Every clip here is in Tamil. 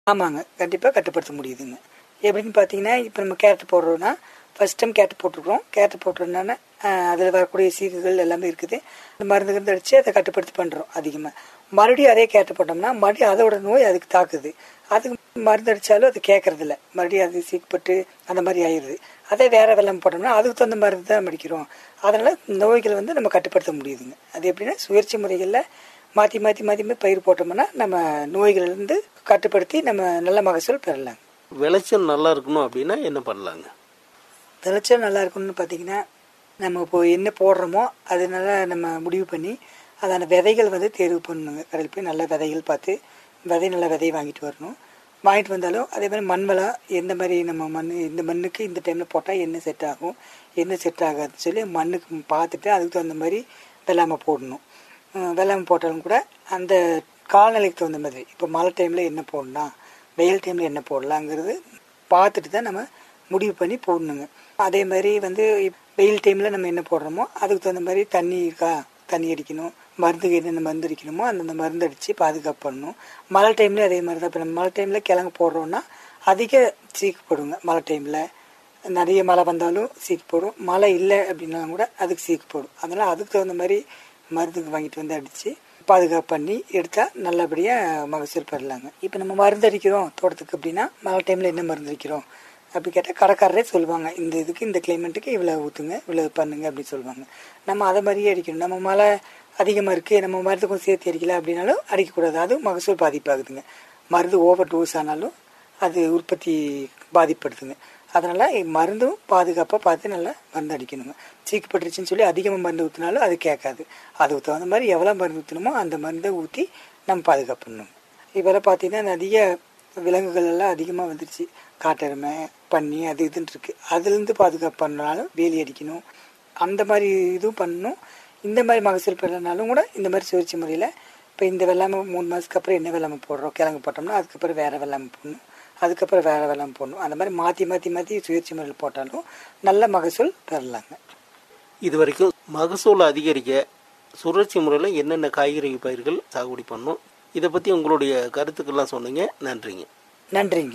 ஆமாங்க கண்டிப்பாக கட்டுப்படுத்த முடியுதுங்க எப்படின்னு பார்த்தீங்கன்னா இப்போ நம்ம கேரட் போடுறோம்னா ஃபர்ஸ்ட் டைம் கேரட் போட்டிருக்கோம் கேரட் போட்டுறதுனால அதில் வரக்கூடிய சீக்குகள் எல்லாமே இருக்குது அந்த மருந்து கிருந்து அடித்து அதை கட்டுப்படுத்தி பண்ணுறோம் அதிகமாக மறுபடியும் அதே கேரட் போட்டோம்னா மறுபடியும் அதோட நோய் அதுக்கு தாக்குது அதுக்கு மருந்து அடித்தாலும் அது கேட்கறதில்ல மறுபடியும் அது சீக்கப்பட்டு அந்த மாதிரி ஆயிடுது அதே வேற வெள்ளம் போட்டோம்னா அதுக்கு தகுந்த மருந்து தான் அடிக்கிறோம் அதனால் நோய்கள் வந்து நம்ம கட்டுப்படுத்த முடியுதுங்க அது எப்படின்னா சுழற்சி முறைகளில் மாற்றி மாற்றி மாற்றி மாற்றி பயிர் போட்டோம்னா நம்ம நோய்களிலிருந்து கட்டுப்படுத்தி நம்ம நல்ல மகசூல் பெறலாங்க விளைச்சல் நல்லா இருக்கணும் அப்படின்னா என்ன பண்ணலாங்க விளைச்சல் நல்லா இருக்கணும்னு பார்த்தீங்கன்னா நம்ம இப்போ என்ன போடுறோமோ அது நல்லா நம்ம முடிவு பண்ணி அதான விதைகள் வந்து தேர்வு பண்ணணுங்க கடையில் போய் நல்ல விதைகள் பார்த்து விதை நல்ல விதையை வாங்கிட்டு வரணும் வாங்கிட்டு வந்தாலும் அதே மாதிரி மண் வளம் எந்த மாதிரி நம்ம மண் இந்த மண்ணுக்கு இந்த டைமில் போட்டால் என்ன செட் ஆகும் என்ன செட் ஆகாதுன்னு சொல்லி மண்ணுக்கு பார்த்துட்டு அதுக்கு தகுந்த மாதிரி வெள்ளாமை போடணும் அஹ் வெள்ளாமை போட்டாலும் கூட அந்த காலநிலைக்கு தகுந்த மாதிரி இப்போ மழை டைமில் என்ன போடலாம் வெயில் டைமில் என்ன போடலாங்கிறது பார்த்துட்டு தான் நம்ம முடிவு பண்ணி போடணுங்க அதே மாதிரி வந்து இப்- வெயில் டைமில் நம்ம என்ன போடுறோமோ அதுக்கு தகுந்த மாதிரி தண்ணி இருக்கா தண்ணி அடிக்கணும் மருந்துக்கு என்னென்ன மருந்து அடிக்கணுமோ அந்தந்த மருந்து அடித்து பாதுகாப்பு பண்ணணும் மழை டைம்லேயும் அதே மாதிரி தான் இப்போ நம்ம மழை டைமில் கிழங்கு போடுறோன்னா அதிக சீக்கு போடுங்க மழை டைமில் நிறைய மழை வந்தாலும் சீக்கு போடும் மழை இல்லை அப்படின்னா கூட அதுக்கு சீக்கு போடும் அதனால் அதுக்கு தகுந்த மாதிரி மருந்துக்கு வாங்கிட்டு வந்து அடித்து பாதுகாப்பு பண்ணி எடுத்தால் நல்லபடியாக மகசூல் பெறலாங்க இப்போ நம்ம மருந்து அடிக்கிறோம் தோட்டத்துக்கு அப்படின்னா மழை டைமில் என்ன மருந்து அடிக்கிறோம் அப்படி கேட்டால் கடைக்காரரே சொல்லுவாங்க இந்த இதுக்கு இந்த கிளைமேட்டுக்கு இவ்வளோ ஊற்றுங்க இவ்வளோ பண்ணுங்க அப்படின்னு சொல்லுவாங்க நம்ம அதை மாதிரியே அடிக்கணும் நம்ம மழை அதிகமாக இருக்குது நம்ம மருந்துக்கும் சேர்த்து அடிக்கல அப்படின்னாலும் அடிக்கக்கூடாது அதுவும் மகசூல் பாதிப்பாகுதுங்க மருந்து ஓவர் டோஸ் ஆனாலும் அது உற்பத்தி பாதிப்படுத்துங்க அதனால் மருந்தும் பாதுகாப்பாக பார்த்து நல்லா மருந்து அடிக்கணுங்க சீக்குப்பட்டுருச்சுன்னு சொல்லி அதிகமாக மருந்து ஊற்றினாலும் அது கேட்காது அதுக்கு தகுந்த மாதிரி எவ்வளோ மருந்து ஊற்றணுமோ அந்த மருந்தை ஊற்றி நம்ம பாதுகாப்பு பண்ணணும் இப்போல்லாம் பார்த்தீங்கன்னா நிறைய விலங்குகள் எல்லாம் அதிகமாக வந்துருச்சு காட்டெருமை பன்னி அது இதுன்னு இருக்குது அதுலேருந்து பாதுகாப்பு பண்ணாலும் வேலி அடிக்கணும் அந்த மாதிரி இதுவும் பண்ணணும் இந்த மாதிரி மகசூல் பெறனாலும் கூட இந்த மாதிரி சுழற்சி முறையில் இப்போ இந்த வெள்ளாமை மூணு மாதத்துக்கு அப்புறம் என்ன வெள்ளாமை போடுறோம் கிழங்கு போட்டோம்னா அதுக்கப்புறம் வேறு வெள்ளாமை போடணும் அதுக்கப்புறம் வேறு வெள்ளாமை போடணும் அந்த மாதிரி மாற்றி மாற்றி மாற்றி சுழற்சி முறையில் போட்டாலும் நல்ல மகசூல் பெறலாங்க இது வரைக்கும் மகசூல் அதிகரிக்க சுழற்சி முறையில் என்னென்ன காய்கறி பயிர்கள் சாகுபடி பண்ணணும் இதை பற்றி உங்களுடைய கருத்துக்கள்லாம் சொன்னீங்க நன்றிங்க நன்றிங்க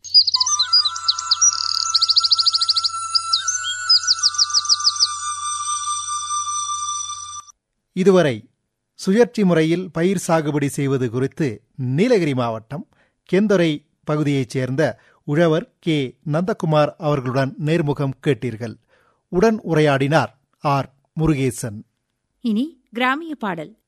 இதுவரை சுழற்சி முறையில் பயிர் சாகுபடி செய்வது குறித்து நீலகிரி மாவட்டம் கெந்தொரை பகுதியைச் சேர்ந்த உழவர் கே நந்தகுமார் அவர்களுடன் நேர்முகம் கேட்டீர்கள் உடன் உரையாடினார் ஆர் முருகேசன் இனி கிராமிய பாடல்